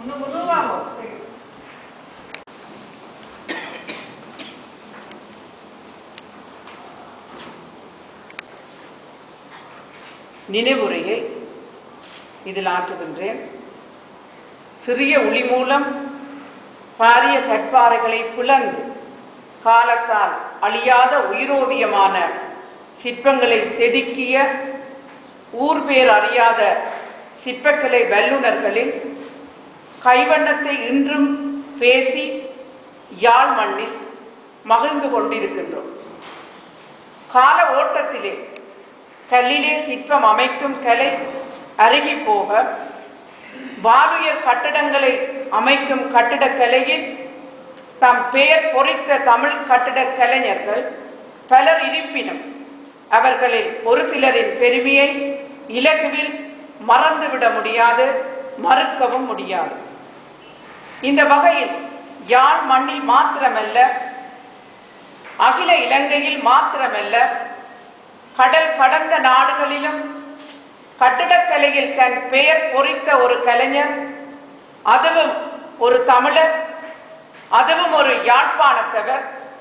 இன்னும் முழுவாங்க நினைவுரையை இதில் ஆற்றுகின்றேன் சிறிய ஒளி மூலம் பாரிய கற்பாறைகளை பிளந்து காலத்தால் அழியாத உயிரோவியமான சிற்பங்களை செதுக்கிய ஊர் பேர் அறியாத சிற்பக்கலை வல்லுநர்களின் கைவண்ணத்தை இன்றும் பேசி யாழ் மண்ணில் மகிழ்ந்து கொண்டிருக்கின்றோம் கால ஓட்டத்திலே கல்லிலே சிற்பம் அமைக்கும் கலை அருகி போக வாலுயர் கட்டடங்களை அமைக்கும் கட்டிடக்கலையில் தம் பெயர் பொறித்த தமிழ் கட்டிடக் கலைஞர்கள் பலர் இருப்பினும் அவர்களில் ஒரு சிலரின் பெருமையை இலகுவில் மறந்துவிட முடியாது மறுக்கவும் முடியாது இந்த வகையில் யாழ் மண்ணில் மாத்திரமல்ல அகில இலங்கையில் மாத்திரமல்ல கடல் கடந்த நாடுகளிலும் கட்டிடக்கலையில் தன் பெயர் பொறித்த ஒரு கலைஞர் அதுவும் ஒரு தமிழர் அதுவும் ஒரு யாழ்ப்பாணத்தவர்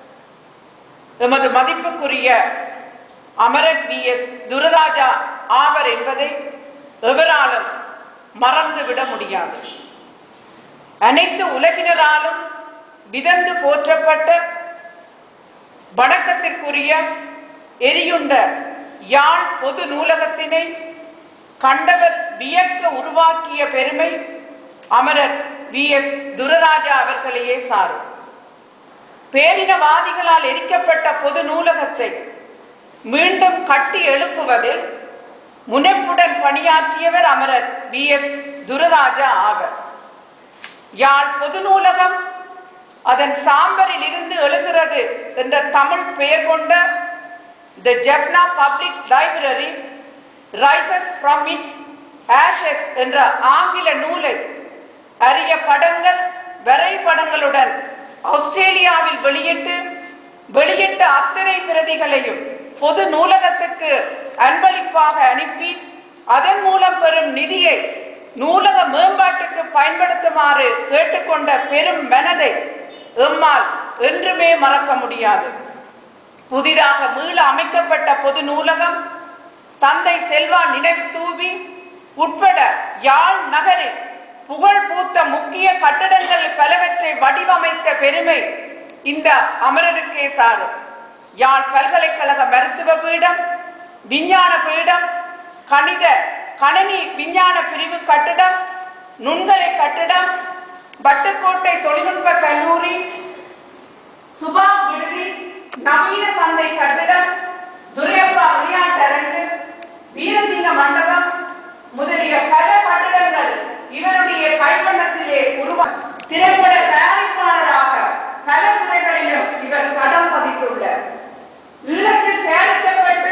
எமது மதிப்புக்குரிய அமரன் வி எஸ் துரராஜா ஆவர் என்பதை எவராலும் மறந்துவிட முடியாது அனைத்து உலகினராலும் விதந்து போற்றப்பட்ட வணக்கத்திற்குரிய எரியுண்ட யாழ் பொது நூலகத்தினை கண்டவர் வியக்க உருவாக்கிய பெருமை அமரர் வி எஸ் துரராஜா அவர்களையே சாரும் பேரினவாதிகளால் எரிக்கப்பட்ட பொது நூலகத்தை மீண்டும் கட்டி எழுப்புவதில் முனைப்புடன் பணியாற்றியவர் அமரர் வி எஸ் துரராஜா ஆவர் யாழ் பொது நூலகம் அதன் சாம்பரில் இருந்து எழுகிறது என்ற தமிழ் பெயர் கொண்ட the Jaffna public library rises from its ashes என்ற ஆங்கில நூலை அரிய படங்கள் வரைபடங்களுடன் ஆஸ்திரேலியாவில் வெளியிட்டு வெளியிட்ட அத்தனை பிரதிகளையும் பொது நூலகத்துக்கு அன்பளிப்பாக அனுப்பி அதன் மூலம் பெறும் நிதியை நூலக மேம்பாட்டுக்கு பயன்படுத்துமாறு கேட்டுக்கொண்ட பெரும் மனதை எம்மால் என்றுமே மறக்க முடியாது புதிதாக மீள அமைக்கப்பட்ட பொது நூலகம் தந்தை செல்வா நினைவு தூவி உட்பட யாழ் நகரில் புகழ் பூத்த முக்கிய கட்டடங்கள் பலவற்றை வடிவமைத்த பெருமை இந்த அமரருக்கே சாரும் யாழ் பல்கலைக்கழக மருத்துவ பீடம் விஞ்ஞான பீடம் கணித கணினி விஞ்ஞான பிரிவு கட்டிடம் நுண்கலை கட்டிடம் வட்டுக்கோட்டை தொழில்நுட்ப கல்லூரி சுபாஷ் விடுதி நவீன சந்தை கட்டிடம் துரையப்பா விளையாட்டரங்கு வீரசிங்க மண்டபம் முதலிய பல கட்டிடங்கள் இவருடைய கைவண்ணத்திலே உருவா திரைப்பட தயாரிப்பாளராக பல துறைகளிலும் இவர் கடம் பதித்துள்ளார் ஈழத்தில் தயாரிக்கப்பட்டு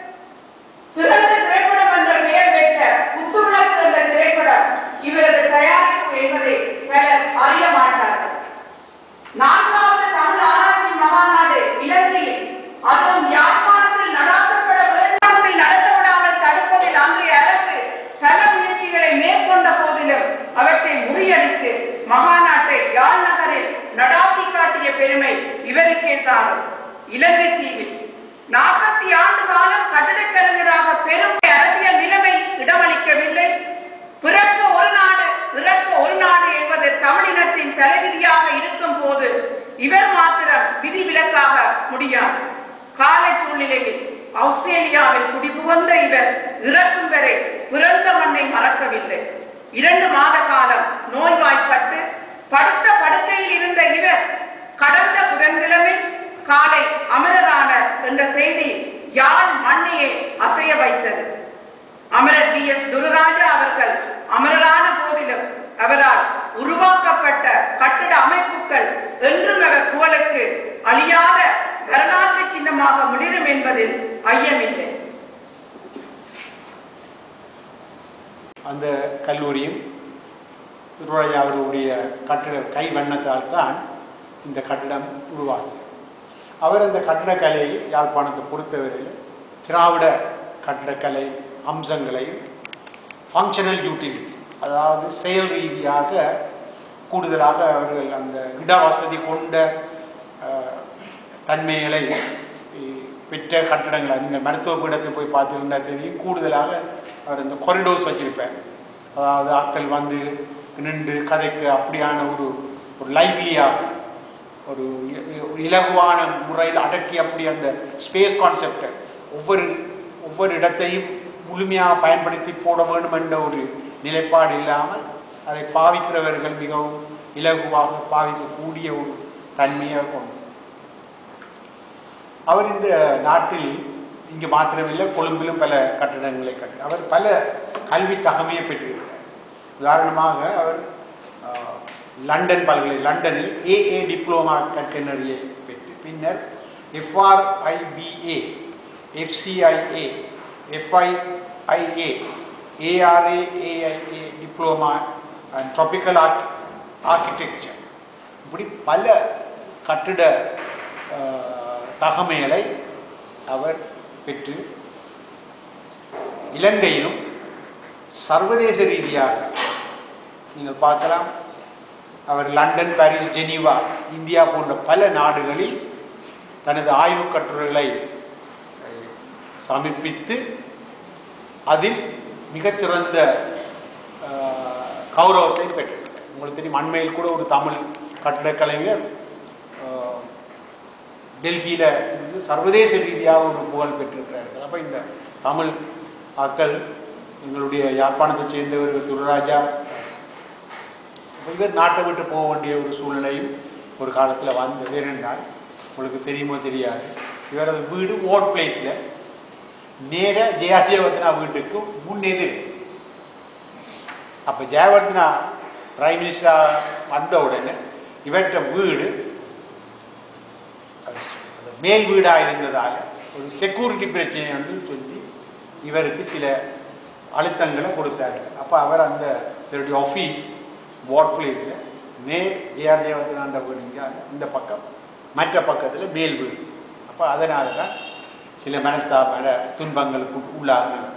சிறந்த திரைப்படம் என்ற பெயர் பெற்ற குத்துவிளக்கு என்ற திரைப்படம் இவரது தயாரிப்பு என்பதை பலர் அறிய மாட்டார்கள் நான்காவது தமிழ் ஆராய்ச்சி மகாநாடு இலங்கையில் அதுவும் யாழ்ப்பாணத்தில் நடாத்தப்பட வேண்டாமத்தில் நடத்த விடாமல் தடுப்பதில் அன்றைய அரசு பல முயற்சிகளை மேற்கொண்ட போதிலும் அவற்றை முறியடித்து மகாநாட்டை யாழ் நகரில் நடாத்தி காட்டிய பெருமை இவருக்கே சாரும் இலங்கை தீவில் நாற்பத்தி ஆண்டு காலம் கட்டிடக் கலைஞராக பெரும் அரசியல் நிலைமை இடமளிக்கவில்லை பிறக்க ஒரு நாடு இறக்க ஒரு நாடு என்பது தமிழினத்தின் தலைவிதியாக இருக்கும் போது இவர் மாத்திரம் விதிவிலக்காக முடியாது காலை சூழ்நிலையில் ஆஸ்திரேலியாவில் குடிபுகுந்த இவர் இறக்கும் வரை பிறந்த மண்ணை மறக்கவில்லை இரண்டு மாத காலம் நோய்வாய்ப்பட்டு படுத்த படுக்கையில் இருந்த இவர் கடந்த புதன்கிழமை காலை அமரரானார் என்ற செய்தி யாழ் மண்ணையே அசைய வைத்தது அமரர் பி எஸ் துரராஜா அவர்கள் அமரரான போதிலும் அவரால் உருவாக்கப்பட்ட கட்டிட அமைப்புகள் என்றும் அவர் புகழுக்கு அழியாத வரலாற்று சின்னமாக மிளிரும் என்பதில் ஐயமில்லை அந்த கல்லூரியும் திருவள்ளையா அவர்களுடைய கட்டிட கை வண்ணத்தால் தான் இந்த கட்டிடம் உருவாகும் அவர் அந்த கட்டிடக்கலையை யாழ்ப்பாணத்தை பொறுத்தவரையில் திராவிட கட்டிடக்கலை அம்சங்களையும் ஃபங்க்ஷனல் யூட்டிலிட்டி அதாவது செயல் ரீதியாக கூடுதலாக அவர்கள் அந்த இட வசதி கொண்ட அஹ், தன்மைகளை இ- பெற்ற கட்டடங்களை நீங்கள் மருத்துவ பீடத்தை போய் பார்த்தீங்கன்னா தெரியும் கூடுதலாக அவர் இந்த கொரிடோர்ஸ் வச்சிருப்பார் அதாவது ஆட்கள் வந்து நின்று கதைக்கு அப்படியான ஒரு ஒரு லைவ்லியாக ஒரு இ- ஒரு இலகுவான முறையில் அடக்கி அப்படி அந்த ஸ்பேஸ் கான்செப்டை ஒவ்வொரு ஒவ்வொரு இடத்தையும் முழுமையாக பயன்படுத்தி போட வேண்டும் என்ற ஒரு நிலைப்பாடு இல்லாமல் அதை பாவிக்கிறவர்கள் மிகவும் இலகுவாக பாவிக்கக்கூடிய ஒரு தன்மையாக கொண்டு அவர் இந்த நாட்டில் இங்கு மாத்திரமில்லை கொழும்பிலும் பல கட்டடங்களை கட்டி அவர் பல கல்வி தகமையை பெற்றிருக்கிறார் உதாரணமாக அவர் ஆஹ், லண்டன் பல்கலை லண்டனில் ஏஏ டிப்ளோமா கற்கனரியை பெற்று பின்னர் FRIBA FCIA FIIA ARA AIA diploma and tropical arch architecture இப்படி பல கட்டிட ஆஹ், தகமைகளை அவர் பெற்று இலங்கையிலும் சர்வதேச ரீதியாக நீங்கள் பார்க்கலாம் அவர் லண்டன் பாரிஸ் ஜெனீவா இந்தியா போன்ற பல நாடுகளில் தனது ஆய்வுக் கட்டுரைகளை அஹ், சமர்ப்பித்து அதில் மிகச்சிறந்த அஹ், கௌரவத்தை பெற்றிருக்கிறார் உங்களுக்கு தெரியும் அண்மையில் கூட ஒரு தமிழ் கட்டிடக் கலைஞர் அஹ், டெல்லியில் இருந்து சர்வதேச ரீதியாக ஒரு புகழ் பெற்றிருக்கிறார்கள் அப்போ இந்த தமிழ் ஆக்கள் எங்களுடைய யாழ்ப்பாணத்தை சேர்ந்தவர்கள் துரராஜா இவர் நாட்டை விட்டு போக வேண்டிய ஒரு சூழ்நிலையும் ஒரு காலத்தில் வந்தது ஏனென்றால் உங்களுக்கு தெரியுமோ தெரியாது இவரது வீடு ஓட் பிளேஸில் நேர ஜெயாஜயவர்தனா வீட்டுக்கு முன்னெதிர் அப்போ ஜெயவர்தனா பிரைம் மினிஸ்டர் வந்த உடனே இவற்ற வீடு அது ச- அது மேல் வீடாக இருந்ததால் ஒரு செக்யூரிட்டி பிரச்சனைன்னு சொல்லி இவருக்கு சில அழுத்தங்களை கொடுத்தாரு அப்போ அவர் அந்த இவருடைய ஆஃபீஸ் வார்ட் பிளேஸில் நேர் ஜேஆர் ஜெயவர்தனாண்ட வீடு இங்க இந்த பக்கம் மற்ற பக்கத்தில் மேல் வீடு அப்போ அதனால தான் சில மனஸ்தாப துன்பங்களுக்கு உள்ளாகினார்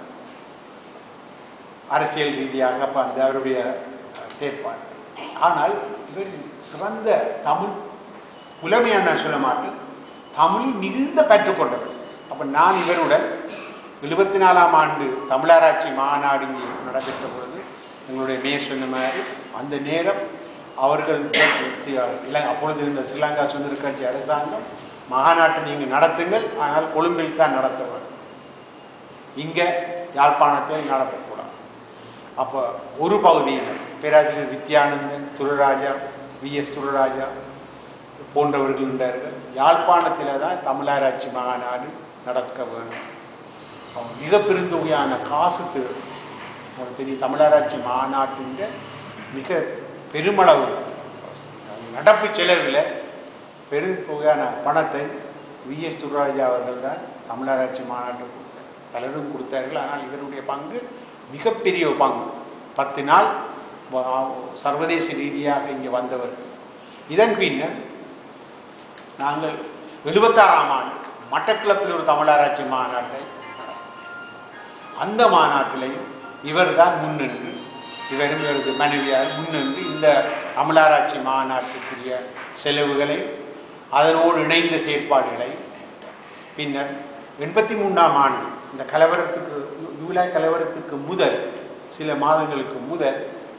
அரசியல் ரீதியாக அப்போ அந்த அவருடைய செயற்பாடு ஆனால் இவர் சிறந்த தமிழ் புலமையான நான் சொல்ல மாட்டேன் தமிழில் மிகுந்த பெற்றுக்கொண்டவர் அப்போ நான் இவருடன் எழுபத்தி நாலாம் ஆண்டு தமிழராட்சி மாநாடு இங்கே நடைபெற்ற பொழுது எங்களுடைய மேயர் சொன்ன மாதிரி அந்த நேரம் அவர்கள் இல அப்பொழுது இருந்த ஸ்ரீலங்கா சுதந்திர கட்சி அரசாங்கம் மாநாட்டை நீங்கள் நடத்துங்கள் ஆனால் கொழும்பில் தான் நடத்த வேண்டும் இங்கே யாழ்ப்பாணத்தை நடத்தக்கூடாது அப்போ ஒரு பகுதியில் பேராசிரியர் வித்யானந்தன் துரராஜா வி எஸ் துரராஜா போன்றவர்கள் இருந்தார்கள் யாழ்ப்பாணத்தில் தான் தமிழராட்சி மாநாடு நடக்க வேண்டும் அவங்க மிக பெருந்தொகையான காசு தேவை உங்களுக்கு தெரியும் தமிழராட்சி மாநாட்டின் மிக பெருமளவு நடப்பு செலவில் பெருந்தொகையான பணத்தை வி எஸ் துரராஜா அவர்கள் தான் தமிழராட்சி மாநாட்டு கொடுத்தார் பலரும் கொடுத்தார்கள் ஆனால் இவருடைய பங்கு மிகப்பெரிய ஒரு பங்கு பத்து நாள் வ- சர்வதேச ரீதியாக இங்கே வந்தவர் இதன் பின்னர் நாங்கள் எழுபத்தாறாம் ஆண்டு மட்டக்கிளப்பில் ஒரு தமிழராட்சி மாநாட்டை நடத்தினோம். அந்த மாநாட்டிலையும் இவர் தான் முன்னின்று இவரும் இவரது மனைவியார் முன்னின்று இந்த தமிழராட்சி மாநாட்டுக்குரிய செலவுகளை அதனோடு இணைந்த செயற்பாடுகளை பின்னர் எண்பத்தி மூன்றாம் ஆண்டு இந்த கலவரத்துக்கு ஜூலை கலவரத்துக்கு முதல் சில மாதங்களுக்கு முதல்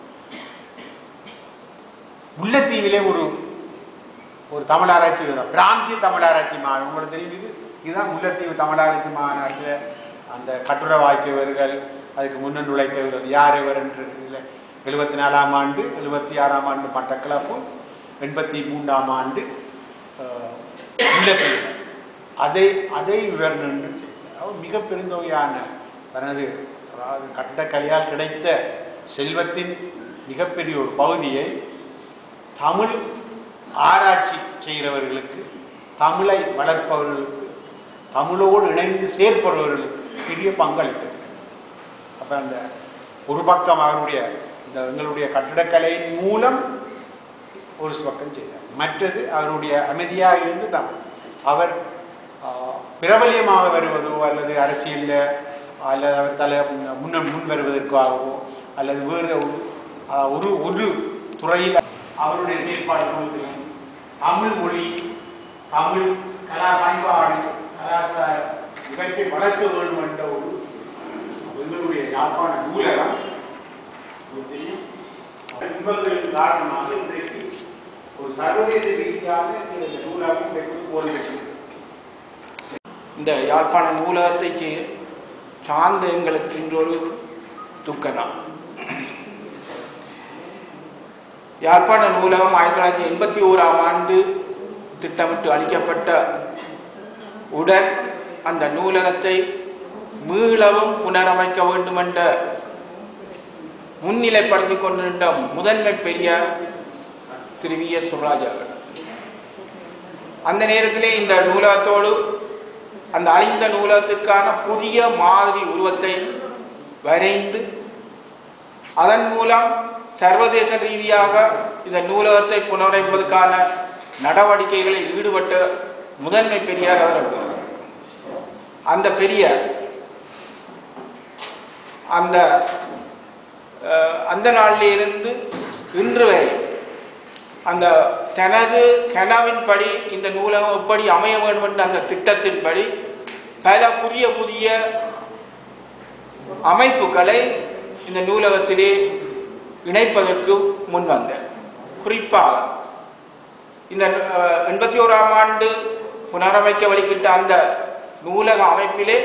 முல்லைத்தீவிலே ஒரு ஒரு தமிழாராய்ச்சி வரும் பிராந்திய தமிழாராய்ச்சி மாநாடு உங்களுக்கு தெரியும் இது இதுதான் முல்லைத்தீவு தமிழாராய்ச்சி மாநாட்டில் அந்த கட்டுரை வாய்ச்சவர்கள் அதுக்கு முன்னன் உழைத்தவர்கள் யார் இவர் என்று இல்லை எழுபத்தி நாலாம் ஆண்டு எழுபத்தி ஆறாம் ஆண்டு மட்டக்களப்பு எண்பத்தி மூன்றாம் ஆண்டு அஹ், முல்லைத்தீவு அதை அதை இவர் நின்று செய்தார். அவர் மிக பெருந்தொகையான தனது அதாவது கட்டடக்கலையால் கிடைத்த செல்வத்தின் மிகப்பெரிய ஒரு பகுதியை தமிழ் ஆராய்ச்சி செய்கிறவர்களுக்கு தமிழை வளர்ப்பவர்களுக்கு தமிழோடு இணைந்து செயற்படுபவர்களுக்கு பெரிய பங்களிப்பு அப்போ அந்த ஒரு பக்கம் அவருடைய இந்த எங்களுடைய கட்டிடக்கலையின் மூலம் ஒரு பக்கம் செய்தார் மற்றது அவருடைய அமைதியாக இருந்து தான் அவர் ஆஹ், பிரபல்யமாக வருவதோ அல்லது அரசியலில் அல்லது அவர் தலை முன்ன முன் வருவதற்காகவோ அல்லது வேறு ஒரு- ஆஹ், ஒரு ஒரு துறையில் அவருடைய செயல்பாடு கொடுக்கிறேன் தமிழ் மொழி தமிழ் கலா பண்பாடு கலாச்சாரம் இவற்றை வளர்க்க வேண்டும் என்ற ஒரு எங்களுடைய யாழ்ப்பாண நூலகம் உங்களுக்கு தெரியும் துன்பங்களுக்கு காரணமாக இன்றைக்கு ஒரு சர்வதேச ரீதியாக இந்த நூலகம் இன்றைக்கு போகிறது இந்த யாழ்ப்பாண நூலகத்தைக்கு சார்ந்த எங்களுக்கு இன்றொரு துக்கம்தான் யாழ்ப்பாண நூலகம் ஆயிரத்தி தொள்ளாயிரத்தி எண்பத்தி ஓராம் ஆண்டு திட்டமிட்டு அளிக்கப்பட்ட உடன் அந்த நூலகத்தை மீளவும் புனரமைக்க வேண்டும் என்ற முன்னிலைப்படுத்திக் கொண்டிருந்த முதன்மை பெரியார் திரு வி எஸ் சுப்ராஜ் அவர்கள் அந்த நேரத்திலே இந்த நூலகத்தோடு அந்த அழிந்த நூலகத்திற்கான புதிய மாதிரி உருவத்தை வரைந்து அதன் மூலம் சர்வதேச ரீதியாக இந்த நூலகத்தை புனரமைப்பதற்கான நடவடிக்கைகளில் ஈடுபட்ட முதன்மை பெரியார் அவர்கள் அந்த பெரியார் அந்த அஹ், அந்த நாளில் இருந்து இன்று வரை அந்த தனது கனவின்படி இந்த நூலகம் எப்படி அமைய வேண்டும் என்ற அந்த திட்டத்தின்படி பல புதிய புதிய அமைப்புகளை இந்த நூலகத்திலே இணைப்பதற்கு முன்வந்த குறிப்பாக இந்த அஹ், எண்பத்தி ஓராம் ஆண்டு புனரமைக்க வழிகிட்ட அந்த நூலக அமைப்பிலே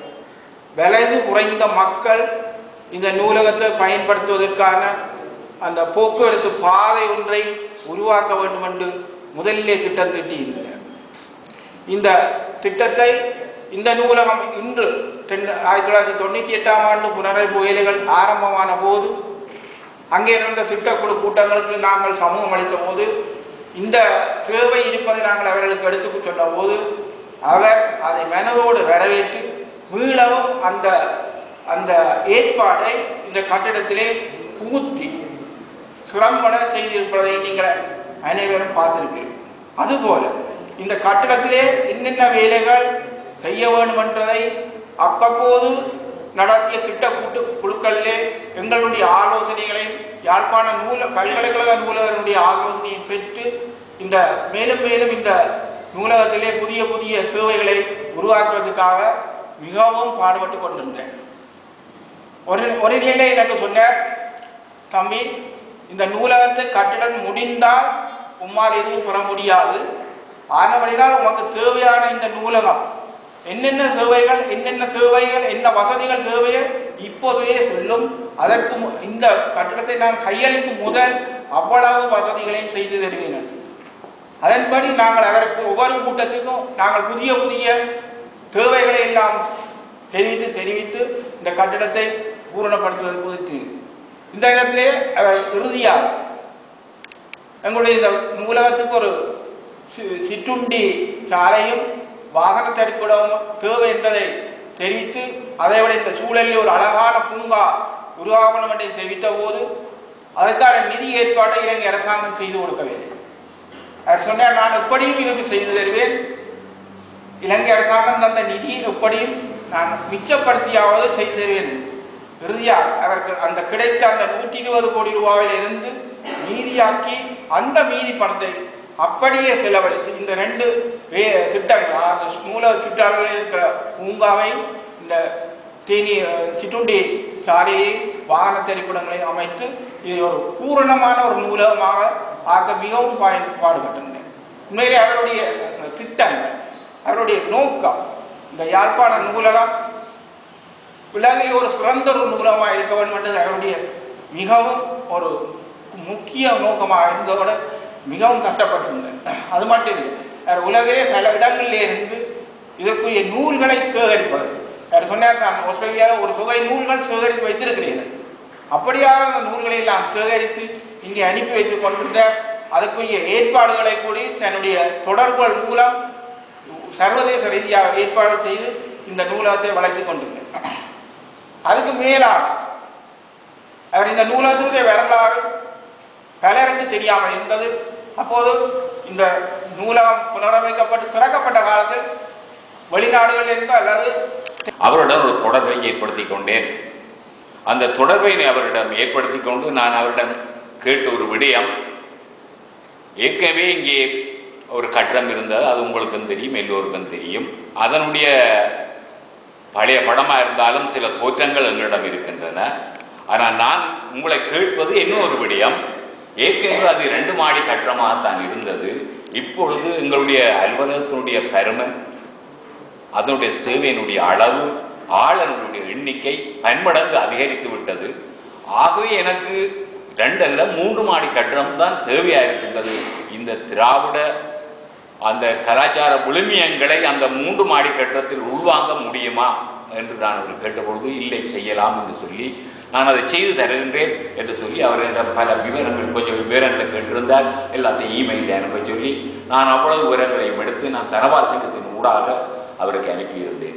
வலது குறைந்த மக்கள் இந்த நூலகத்தை பயன்படுத்துவதற்கான அந்த போக்குவரத்து பாதை ஒன்றை உருவாக்க வேண்டும் என்று முதலிலே திட்டம் தீட்டியிருந்தார் இந்த திட்டத்தை இந்த நூலகம் இன்று தென் ஆயிரத்தி தொள்ளாயிரத்தி தொண்ணூற்றி எட்டாம் ஆண்டு புனரமைப்பு வேலைகள் ஆரம்பமான போது அங்கே இருந்த திட்டக்குழு கூட்டங்களுக்கு நாங்கள் சமூகம் அளித்த போது இந்த தேவை இருப்பதை நாங்கள் அவர்களுக்கு எடுத்து சொன்ன போது அவர் அதை மனதோடு வரவேற்று மீளவும் அந்த அந்த ஏற்பாடை இந்த கட்டிடத்திலே புகுத்தி சிறம்பட செய்திருப்பதை நீங்கள் அனைவரும் பார்த்திருக்கிறீர்கள் அதுபோல இந்த கட்டிடத்திலே என்னென்ன வேலைகள் செய்ய வேண்டும் என்பதை அப்பப்போது நடத்திய திட்ட கூட்டு குழுக்களிலே எங்களுடைய ஆலோசனைகளையும் யாழ்ப்பாண நூல பல்கலைக்கழக நூலகருடைய ஆலோசனையை பெற்று இந்த மேலும் மேலும் இந்த நூலகத்திலே புதிய புதிய சேவைகளை உருவாக்குவதற்காக மிகவும் பாடுபட்டு கொண்டிருந்தேன் ஒரு ஒரு நிலையில எனக்கு சொன்னார் தம்பி இந்த நூலகத்தை கட்டிடம் முடிந்தால் உம்மால் எதுவும் பெற முடியாது ஆனபடினால் உமக்கு தேவையான இந்த நூலகம் என்னென்ன சேவைகள் என்னென்ன சேவைகள் என்ன வசதிகள் தேவையோ இப்போதே சொல்லும் அதற்கு மு- இந்த கட்டிடத்தை நான் கையளிக்கும் முதல் அவ்வளவு வசதிகளையும் செய்து தருவேன் அதன்படி நாங்கள் அவருக்கு ஒவ்வொரு கூட்டத்துக்கும் நாங்கள் புதிய புதிய தேவைகளை எல்லாம் தெரிவித்து தெரிவித்து இந்த கட்டிடத்தை பூரணப்படுத்துவது குறித்து இந்த இடத்திலே அவர் இறுதியாக எங்களுடைய இந்த நூலகத்துக்கு ஒரு சி- சிற்றுண்டி சாலையும் வாகன தடுப்பிடமும் தேவை என்பதை தெரிவித்து அதைவிட இந்த சூழலில் ஒரு அழகான பூங்கா உருவாகணும் என்று தெரிவித்த போது அதற்கான நிதி ஏற்பாட்டை இலங்கை அரசாங்கம் செய்து கொடுக்கவில்லை அவர் சொன்னார் நான் எப்படியும் இதுக்கு செய்து தருவேன் இலங்கை அரசாங்கம் தந்த நிதி எப்படியும் நான் மிச்சப்படுத்தியாவது செய்து தருவேன் இறுதியாக அவருக்கு அந்த கிடைத்த அந்த நூற்றி இருபது கோடி ரூபாயில் இருந்து மீதியாக்கி அந்த மீதி பணத்தை அப்படியே செலவழித்து இந்த ரெண்டு வே திட்டங்கள் அந்த நூலக சுற்றாளர்கள் இருக்கிற பூங்காவை இந்த தேனி அஹ், சிற்றுண்டி சாலையை வாகன திரைப்படங்களை அமைத்து இதை ஒரு பூரணமான ஒரு நூலகமாக ஆக்க மிகவும் பயன் பாடுபட்டிருந்தேன் உண்மையிலே அவருடைய அந்த திட்டங்கள் அவருடைய நோக்கம் இந்த யாழ்ப்பாண நூலகம் உலகில் ஒரு சிறந்த ஒரு நூலகமாக இருக்க வேண்டும் என்றது அவருடைய மிகவும் ஒரு முக்கிய நோக்கமாக இருந்ததோட மிகவும் கஷ்டப்பட்டிருந்தேன் அது மட்டும் இல்லை அவர் உலகிலே பல இடங்களிலே இருந்து இதற்குரிய நூல்களை சேகரிப்பது அவர் சொன்னார் நான் ஆஸ்திரேலியாவில் ஒரு தொகை நூல்கள் சேகரித்து வைத்திருக்கிறேன் அப்படியாக அந்த நூல்களை எல்லாம் சேகரித்து இங்கே அனுப்பி வைத்துக் கொண்டிருந்த அதற்குரிய ஏற்பாடுகளை கூடி தன்னுடைய தொடர்புகள் மூலம் சர்வதேச ரீதியாக ஏற்பாடு செய்து இந்த நூலகத்தை வளர்த்தி கொண்டிருந்தார் அதுக்கு மேலாக அவர் இந்த நூலகத்தினுடைய வரலாறு பலருக்கு தெரியாமல் இருந்தது அப்போது இந்த நூலகம் புனரமைக்கப்பட்டு திறக்கப்பட்ட காலத்தில் வெளிநாடுகளில் இருந்து அல்லது அவருடன் ஒரு தொடர்பை ஏற்படுத்தி கொண்டேன் அந்த தொடர்பை அவரிடம் ஏற்படுத்தி கொண்டு நான் அவரிடம் கேட்ட ஒரு விடயம் ஏற்கனவே இங்கே ஒரு கட்டடம் இருந்தது அது உங்களுக்கும் தெரியும் எல்லோருக்கும் தெரியும் அதனுடைய பழைய படமாக இருந்தாலும் சில தோற்றங்கள் எங்களிடம் இருக்கின்றன ஆனால் நான் உங்களை கேட்பது இன்னொரு விடயம் ஏற்கனவே அது ரெண்டு மாடி கட்டடமாகத்தான் இருந்தது இப்பொழுது எங்களுடைய அலுவலகத்தினுடைய பெருமை அதனுடைய சேவையினுடைய அளவு ஆளனுடைய எண்ணிக்கை பன்மடங்கு அதிகரித்து விட்டது ஆகவே எனக்கு ரெண்டல்ல மூன்று மாடி கட்டடம் தான் தேவையாக இருக்கின்றது இந்த திராவிட அந்த கலாச்சார விழுமியங்களை அந்த மூன்று மாடி கட்டடத்தில் உள்வாங்க முடியுமா என்று நான் அவர் கேட்டபொழுது இல்லை செய்யலாம் என்று சொல்லி நான் அதை செய்து தருகின்றேன் என்று சொல்லி அவர் என்னிடம் பல விவரங்கள் கொஞ்சம் விவரங்களை கேட்டிருந்தார் எல்லாத்தையும் இமெயிலில் அனுப்ப சொல்லி நான் அவ்வளவு விவரங்களையும் எடுத்து நான் தனபால் சங்கத்தின் ஊடாக அவருக்கு அனுப்பியிருந்தேன்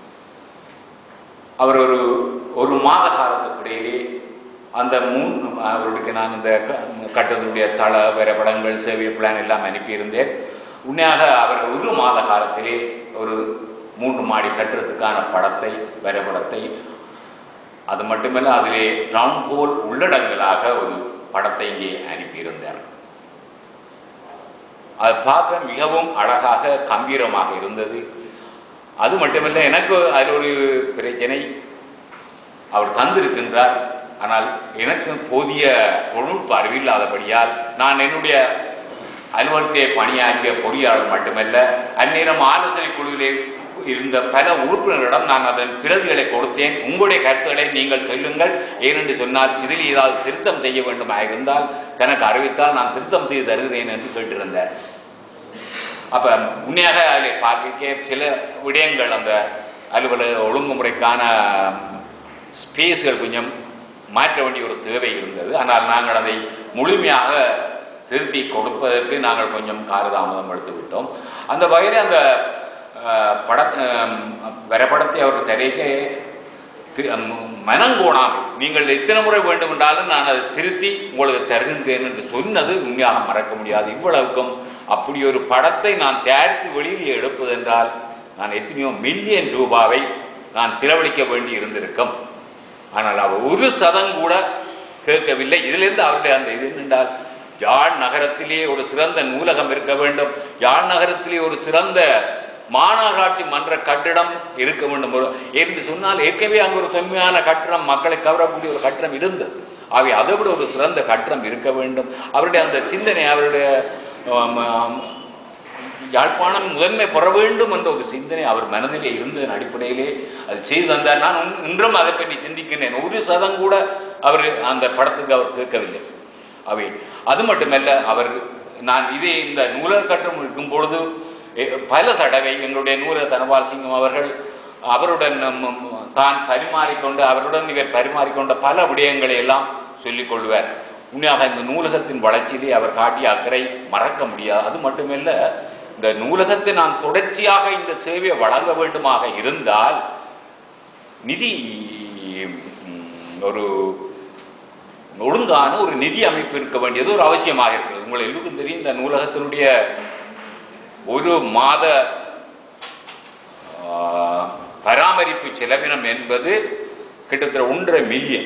அவர் ஒரு ஒரு மாத காலத்துக்கு இடையிலே அந்த மூணு அவருக்கு நான் இந்த க- கட்டத்துடைய தள வரைபடங்கள் சேவை பிளான் எல்லாம் அனுப்பியிருந்தேன் உண்மையாக அவர் ஒரு மாத காலத்திலே ஒரு மூன்று மாடி கட்டுறதுக்கான படத்தை வரைபடத்தை அது மட்டுமல்ல அதிலே ரவுண்ட் ஹோல் உள்ளடங்கலாக ஒரு படத்தை இங்கே அனுப்பியிருந்தார் அது பார்க்க மிகவும் அழகாக கம்பீரமாக இருந்தது அது மட்டுமல்ல எனக்கு அதில் ஒரு பிரச்சனை அவர் தந்திருக்கின்றார் ஆனால் எனக்கு போதிய தொழில்நுட்ப அறிவில்லாதபடியால் நான் என்னுடைய அலுவலகத்தை பணியாற்றிய பொறியாளர் மட்டுமல்ல அந்நேரம் ஆலோசனை குழுவிலே இருந்த பல உறுப்பினர்களிடம் நான் அதன் பிரதிகளை கொடுத்தேன் உங்களுடைய கருத்துக்களை நீங்கள் சொல்லுங்கள் ஏனென்று சொன்னால் இதில் ஏதாவது திருத்தம் செய்ய வேண்டுமாக இருந்தால் தனக்கு அறிவித்தால் நான் திருத்தம் செய்து தருகிறேன் என்று கேட்டிருந்தார் அப்ப உண்மையாக அதில் பார்க்க சில விடயங்கள் அந்த அலுவலக ஒழுங்குமுறைக்கான ஸ்பேஸ்கள் கொஞ்சம் மாற்ற வேண்டிய ஒரு தேவை இருந்தது ஆனால் நாங்கள் அதை முழுமையாக திருத்தி கொடுப்பதற்கு நாங்கள் கொஞ்சம் காலதாமதம் எடுத்து விட்டோம் அந்த வகையில் அந்த அஹ், பட அஹ், வரைபடத்தை அவர் திரைக்க தி- ம், மனங்கோணாமல் நீங்கள் எத்தனை முறை வேண்டும் என்றாலும் நான் அதை திருத்தி உங்களுக்கு தருகின்றேன் என்று சொன்னது உண்மையாக மறக்க முடியாது இவ்வளவுக்கும் அப்படி ஒரு படத்தை நான் தயாரித்து வெளியில் எடுப்பதென்றால் நான் எத்தனையோ மில்லியன் ரூபாவை நான் செலவழிக்க வேண்டி இருந்திருக்கும் ஆனால் அவர் ஒரு சதம் கூட கேட்கவில்லை இதிலிருந்து அவருடைய அந்த இது என்னென்றால் யாழ் நகரத்திலே ஒரு சிறந்த நூலகம் இருக்க வேண்டும் யாழ் நகரத்திலே ஒரு சிறந்த மாநகராட்சி மன்ற கட்டிடம் இருக்க வேண்டும் ஒரு- என்று சொன்னால் ஏற்கனவே அங்கு ஒரு தொன்மையான கட்டிடம் மக்களை கவரக்கூடிய ஒரு கட்டிடம் இருந்தது ஆகவே அதை விட ஒரு சிறந்த கட்டிடம் இருக்க வேண்டும் அவருடைய அந்த சிந்தனை அவருடைய ஆம், ஆம், யாழ்ப்பாணம் முதன்மை பெற வேண்டும் என்ற ஒரு சிந்தனை அவர் மனதிலே இருந்ததன் அடிப்படையிலே அது செய்து தந்தார் நான் இன்- இன்றும் அதை பற்றி சிந்திக்கின்றேன் ஒரு சதம் கூட அவர் அந்த படத்துக்கு அவர் கேட்கவில்லை அவை அது மட்டுமல்ல அவர் நான் இதே இந்த நூலக கட்டம் இருக்கும் பொழுது எ- பல தடவை எங்களுடைய நூலக தனபால் சிங்கம் அவர்கள் அவருடன் நம்ம- தான் பரிமாறிக்கொண்டு அவருடன் இவர் பரிமாறிக்கொண்ட பல விடயங்களை எல்லாம் சொல்லிக் கொள்வார் உண்மையாக இந்த நூலகத்தின் வளர்ச்சியிலே அவர் காட்டிய அக்கறை மறக்க முடியாது அது மட்டுமல்ல இந்த நூலகத்தை நான் தொடர்ச்சியாக இந்த சேவையை வழங்க வேண்டுமாக இருந்தால் நிதி ம், ஒரு ஒழுங்கான ஒரு நிதி அமைப்பு இருக்க வேண்டியது ஒரு அவசியமாக இருக்கிறது உங்களை எல்லோருக்கும் தெரியும் இந்த நூலகத்தினுடைய ஒரு மாத ஆ, பராமரிப்பு செலவினம் என்பது கிட்டத்தட்ட ஒன்றரை மில்லியன்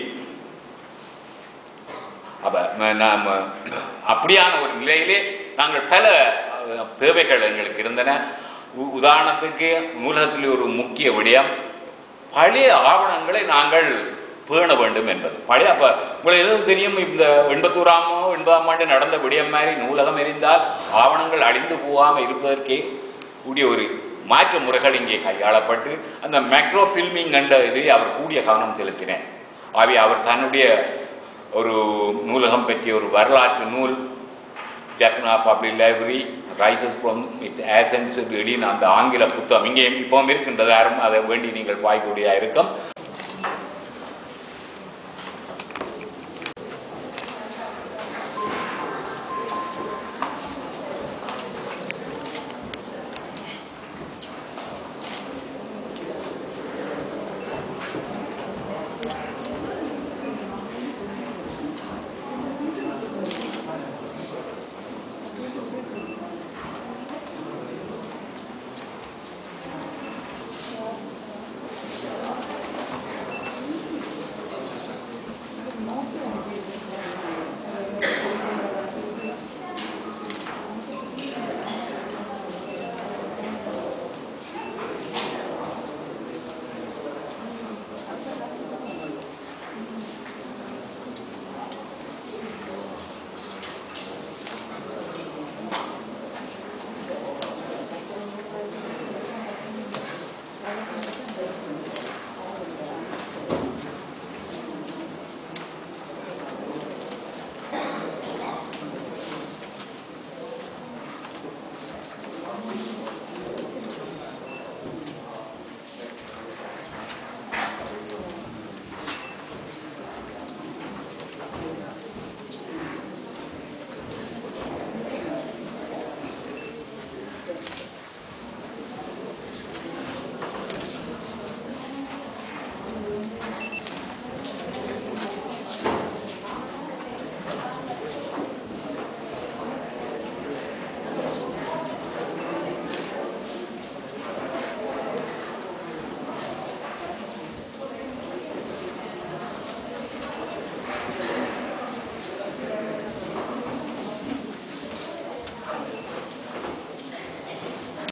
அப்ப ம- நாம் அப்படியான ஒரு நிலையிலே நாங்கள் பல அஹ், தேவைகள் எங்களுக்கு இருந்தன உ- உதாரணத்துக்கு நூலகத்தில் ஒரு முக்கிய விடயம் பழைய ஆவணங்களை நாங்கள் பேண வேண்டும் என்பது பழைய அப்ப உங்களுக்கு எதுவும் தெரியும் இந்த எண்பத்தோராமோ எண்பதாம் ஆண்டு நடந்த விடயம் மாதிரி நூலகம் எரிந்தால் ஆவணங்கள் அழிந்து போகாமல் இருப்பதற்கே கூடிய ஒரு மாற்று முறைகள் இங்கே கையாளப்பட்டு அந்த மேக்ரோ ஃபில்மிங் என்ற இதில் அவர் கூடிய கவனம் செலுத்தினார் ஆகவே அவர் தன்னுடைய ஒரு நூலகம் பற்றிய ஒரு வரலாற்று நூல் Jaffna public library rises from its ஆசன்ஸ் எழுதின அந்த ஆங்கில புத்தகம் இங்கே இப்பவும் இருக்கின்றது யாரும் அதை வேண்டி நீங்கள் வாய்க்கூடியதாக இருக்கும்